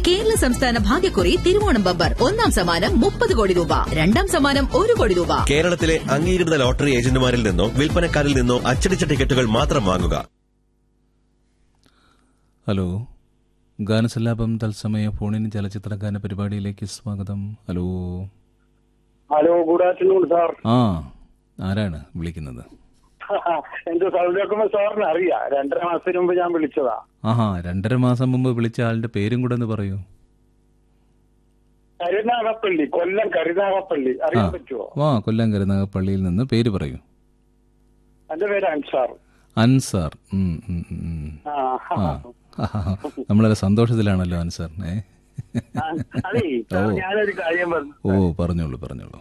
കേരള സംസ്ഥാന ഭാഗ്യക്കുറി തിരുവോണം ബമ്പർ ഒന്നാം സമ്മാനം മുപ്പത് കോടി രൂപ രണ്ടാം സമ്മാനം ഒരു കോടി രൂപ കേരളത്തിലെ അംഗീകൃത ലോട്ടറി ഏജന്റുമാരിൽ നിന്നോ വിൽപ്പനക്കാരിൽ നിന്നോ അച്ചടിച്ച ടിക്കറ്റുകൾ മാത്രം വാങ്ങുക ഹലോ ഗാനസല്ലാപം തത്സമയ ഫോണിൻ ചലച്ചിത്ര ഗാന പരിപാടിയിലേക്ക് സ്വാഗതം hello hello good afternoon sir ആ ആരാണ് വിളിക്കുന്നത് എന്റെ സൗദിയാക്കുമ്പോ സാറിന് അറിയാം രണ്ടര മാസത്തിന് മുമ്പ് ഞാൻ വിളിച്ചതാ ആഹാ രണ്ടര മാസം മുമ്പ് വിളിച്ച ആളുടെ പേരും കൂടെ ഒന്ന് പറയൂ കരുനാഗപ്പള്ളി കൊല്ലം കരുനാഗപ്പള്ളി ആ അറിയാൻ പറ്റുമോ വാ കൊല്ലം കരുനാഗപ്പള്ളിയിൽ നിന്ന് പേര് പറയൂ എന്റെ പേര് അൻസാർ അൻസാർ ഉം, ഉം, ഉം, ഉം. ആ ആ ആഹാ. നമ്മളൊരു സന്തോഷത്തിലാണല്ലോ അൻസാർ ഏ അതെ സാർ, ഓ. ഞാനൊരു കാര്യം പറഞ്ഞു ഓ പറഞ്ഞോളൂ പറഞ്ഞോളൂ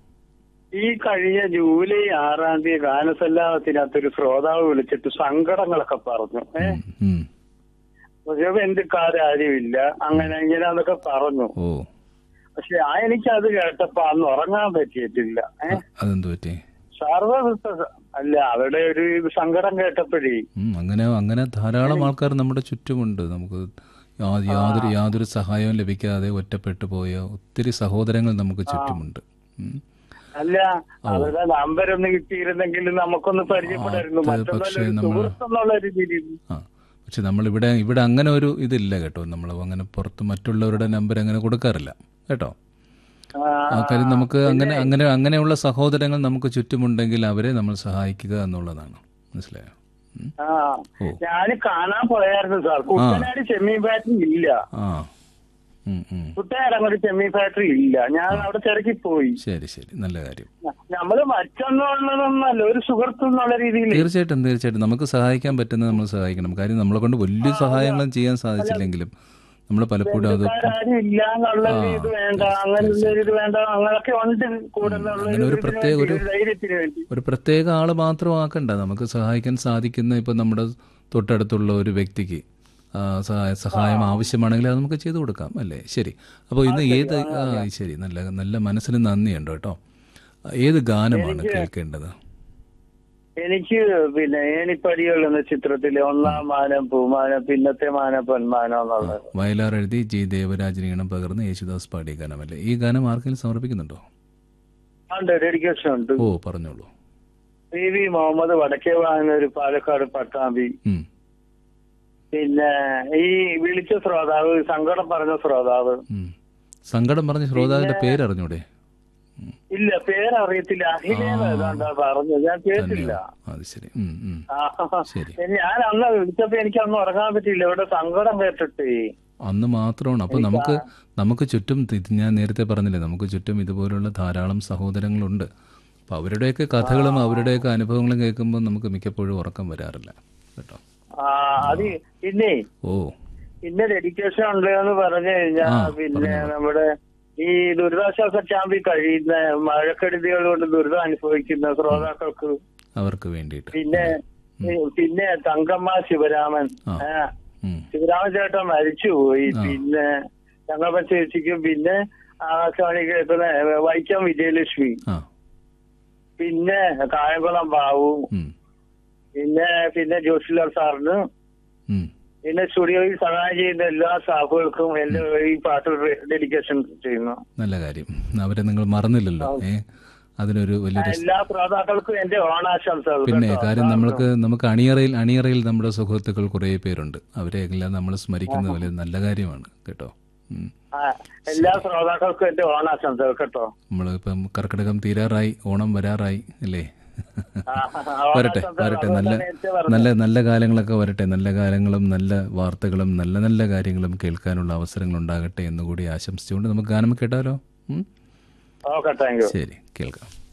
ഈ കഴിഞ്ഞ ജൂലൈ ആറാം തീയതി ഗാനസല്ലാപത്തിനകത്തൊരു ശ്രോതാവ് വിളിച്ചിട്ട് സങ്കടങ്ങളൊക്കെ പറഞ്ഞു ഏഹ് ഉം, ഉം. പക്ഷേ ബന്ധുക്കാരും അങ്ങനെ ഇങ്ങനെന്നൊക്കെ പറഞ്ഞു ഓ പക്ഷെ ആ എനിക്ക് അത് കേട്ടപ്പോ അന്ന് ഉറങ്ങാൻ പറ്റിയിട്ടില്ല ഏഹ് അതെന്ത് പറ്റി സർവ അല്ല അവരുടെ ഒരു ഇത് സങ്കടം കേട്ടപ്പോഴേ ഉം, അങ്ങനെ അങ്ങനെ ധാരാളം ആൾക്കാർ നമ്മുടെ ചുറ്റുമുണ്ട് നമുക്ക് യാ- യാതൊരു യാതൊരു സഹായവും ലഭിക്കാതെ ഒറ്റപ്പെട്ടു പോയ ഒത്തിരി സഹോദരങ്ങൾ നമുക്ക് ചുറ്റുമുണ്ട് ഉം. അല്ല അവരുടെ നമ്പർ ഒന്ന് കിട്ടിയിരുന്നെങ്കിൽ നമുക്കൊന്ന് പരിചയപ്പെടായിരുന്നു അത് മറ്റൊന്നല്ല പക്ഷേ ഒരു നമ്മൾ- സുഹൃത്തെന്നുള്ള രീതിയിൽ ആ പക്ഷെ നമ്മളിവിടെ ഇവിടെ അങ്ങനെ ഒരു ഇതില്ല കേട്ടോ നമ്മൾ അങ്ങനെ പുറത്ത് മറ്റുള്ളവരുടെ നമ്പർ അങ്ങനെ കൊടുക്കാറില്ല കേട്ടോ ആ, ആ കാര്യം നമുക്ക് അങ്ങനെ അങ്ങനെ അങ്ങനെയുള്ള സഹോദരങ്ങൾ നമുക്ക് ചുറ്റുമുണ്ടെങ്കിൽ അവരെ നമ്മൾ സഹായിക്കുക എന്നുള്ളതാണ് മനസ്സിലായോ ഉം. ആ ഓ. ഞാൻ കാണാൻ പോയായിരുന്നു സാർ കുട്ടനാട് ചെമ്മീൻ ഫാക്ടറി ഇല്ല ആ ഉം, ഉം. കുട്ടനാട് അങ്ങോട്ട് ചെമ്മീൻ ഫാക്ടറി ഇല്ല ഞാൻ അവിടെ തിരക്കി പോയി ശരി ശരി നല്ല കാര്യം നമ്മള് മറ്റൊന്നുള്ളതൊന്നല്ല ഒരു സുഹൃത്ത് എന്നുള്ള രീതിയിൽ തീർച്ചയായിട്ടും തീർച്ചയായിട്ടും നമുക്ക് സഹായിക്കാൻ പറ്റുന്നത് നമ്മൾ സഹായിക്കണം കാര്യം നമ്മളെ കൊണ്ട് വലിയ സഹായങ്ങളും ചെയ്യാൻ സാധിച്ചില്ലെങ്കിലും നമ്മൾ പലപ്പോഴും അത് ആരും ഇല്ല എന്നുള്ള ഒരു ഇത് വേണ്ട അങ്ങനെയുള്ള ഒരു ഇത് വേണ്ട അങ്ങനൊക്കെ ഉണ്ട് കൂടെ എന്നുള്ള അങ്ങനെ ഒരു ഇതിന് പ്രത്യേക വേണ്ടി, ഒരു- ഒരു ധൈര്യത്തിന് വേണ്ടി ഒരു പ്രത്യേക ആള് മാത്രമാക്കണ്ട നമുക്ക് സഹായിക്കാൻ സാധിക്കുന്ന ഇപ്പം നമ്മുടെ തൊട്ടടുത്തുള്ള ഒരു വ്യക്തിക്ക് ആ, സഹായ- സഹായം ആവശ്യമാണെങ്കിൽ അത് നമുക്ക് ചെയ്തു കൊടുക്കാം അല്ലേ ശരി അപ്പോൾ ഇന്ന് ഏത് ആ ശരി നല്ല നല്ല മനസ്സിന് നന്ദിയുണ്ട് കേട്ടോ ഏത് ഗാനമാണ് കേൾക്കേണ്ടത് എനിക്ക് പിന്നെ ഏണിപ്പടികൾ എന്ന ചിത്രത്തിലെ ഒന്നാം മാനം പൂമാനം പിന്നത്തെ മാനം പൊന്മാനം എന്നുള്ളത് വയലാർ എഴുതി ജി ദേവരാജൻ ഈണം പകർന്ന് യേശുദാസ് പാടിയ ഗാനമല്ലേ ഈ ഗാനം ആർക്കെങ്കിലും സമർപ്പിക്കുന്നുണ്ടോ ഉണ്ട് ഡെഡിക്കേഷൻ ഉണ്ട് ഓ പറഞ്ഞോളൂ പി വി മുഹമ്മദ് വടക്കേ വാങ്ങുന്നൊരു പാലക്കാട് പട്ടാമ്പി ഉം. പിന്നെ ഈ വിളിച്ച ശ്രോതാവ് സങ്കടം പറഞ്ഞ ശ്രോതാവ് ഉം. സങ്കടം പറഞ്ഞ ശ്രോതാവിന്റെ പേര് അറിഞ്ഞൂടെ ഇല്ല പേരറിയത്തില്ല അഖിലേന്ന് ഏതാണ്ടാ പറഞ്ഞത് ഞാൻ കേട്ടില്ല അത് ശരി ഉം, ഉം. ആ, ശരി. ഞാൻ അന്ന് വിളിച്ചപ്പോ എനിക്ക് അന്ന് ഉറങ്ങാൻ പറ്റിയില്ല ഇവിടെ സങ്കടം കേട്ടിട്ടേ അന്ന് മാത്രമാണ് അപ്പൊ നമുക്ക് നമുക്ക് ചുറ്റും ഇത് ഞാൻ നേരത്തെ പറഞ്ഞില്ലേ നമുക്ക് ചുറ്റും ഇതുപോലുള്ള ധാരാളം സഹോദരങ്ങളുണ്ട് അപ്പൊ അവരുടെയൊക്കെ കഥകളും അവരുടെയൊക്കെ അനുഭവങ്ങളും കേൾക്കുമ്പോൾ നമുക്ക് മിക്കപ്പോഴും ഉറക്കം വരാറില്ല കേട്ടോ ആ അത് പിന്നെ ഓ പിന്നെ ഡെഡിക്കേഷൻ ഉണ്ട് എന്ന് പറഞ്ഞു കഴിഞ്ഞാൽ ആ, പിന്നെ പറഞ്ഞോളൂ. നമ്മുടെ ഈ ദുരിതാശ്വാസ ക്യാമ്പിൽ കഴിയുന്ന മഴക്കെടുതികൾ കൊണ്ട് ദുരിതം അനുഭവിക്കുന്ന ശ്രോതാക്കൾക്ക് അവർക്ക് വേണ്ടിയിട്ട് പിന്നെ പിന്നെ തങ്കമ്മ ശിവരാമൻ ആ. ആ, ഉം. ശിവരാമൻ ചേട്ടൻ മരിച്ചുപോയി ആ. പിന്നെ തങ്കമ്മ ചേച്ചിക്കും പിന്നെ ആകാശവാണി കേൾക്കുന്ന വൈക്കം വിജയലക്ഷ്മി ആ പിന്നെ കായംകുളം ബാബു ഉം. പിന്നെ പിന്നെ ജോഷിലാൽ സാറിന് ഉം. പിന്നെ സ്റ്റുഡിയോയിൽ സഹായം ചെയ്യുന്ന എല്ലാ സ്റ്റാഫുകൾക്കും എന്റെ ഈ പാട്ട് ഡെഡിക്കേഷൻ ചെയ്യുന്നു നല്ല കാര്യം അവരെ നിങ്ങൾ മറന്നില്ലല്ലോ ഏ അതിനൊരു വലിയൊരു എല്ലാ ശ്രോതാക്കൾക്കും എന്റെ ഓണാശംസകൾ പിന്നെ കേട്ടോ. കാര്യം നമ്മൾക്ക് നമുക്ക് അണിയറയിൽ അണിയറയിൽ നമ്മുടെ സുഹൃത്തുക്കൾ കുറേ പേരുണ്ട് അവരെയെല്ലാം നമ്മൾ സ്മരിക്കുന്നത് വലിയ നല്ല കാര്യമാണ് കേട്ടോ ഉം. ആ, എല്ലാ ശ്രോതാക്കൾക്കും എന്റെ ഓണാശംസകൾ കേട്ടോ നമ്മളിപ്പം കർക്കിടകം തീരാറായി ഓണം വരാറായി അല്ലേ ആ, വരട്ടെ ഓണാശംസകൾ വരട്ടെ അതുകൊണ്ട് നല്ല നേരത്തെ പറഞ്ഞു. നല്ല നല്ല കാലങ്ങളൊക്കെ വരട്ടെ നല്ല കാലങ്ങളും നല്ല വാർത്തകളും നല്ല നല്ല കാര്യങ്ങളും കേൾക്കാനുള്ള അവസരങ്ങൾ ഉണ്ടാകട്ടെ എന്നുകൂടി ആശംസിച്ചുകൊണ്ട് നമുക്ക് ഗാനം കേട്ടാലോ ഉം? ഓക്കെ താങ്ക് യു ശരി കേൾക്കാം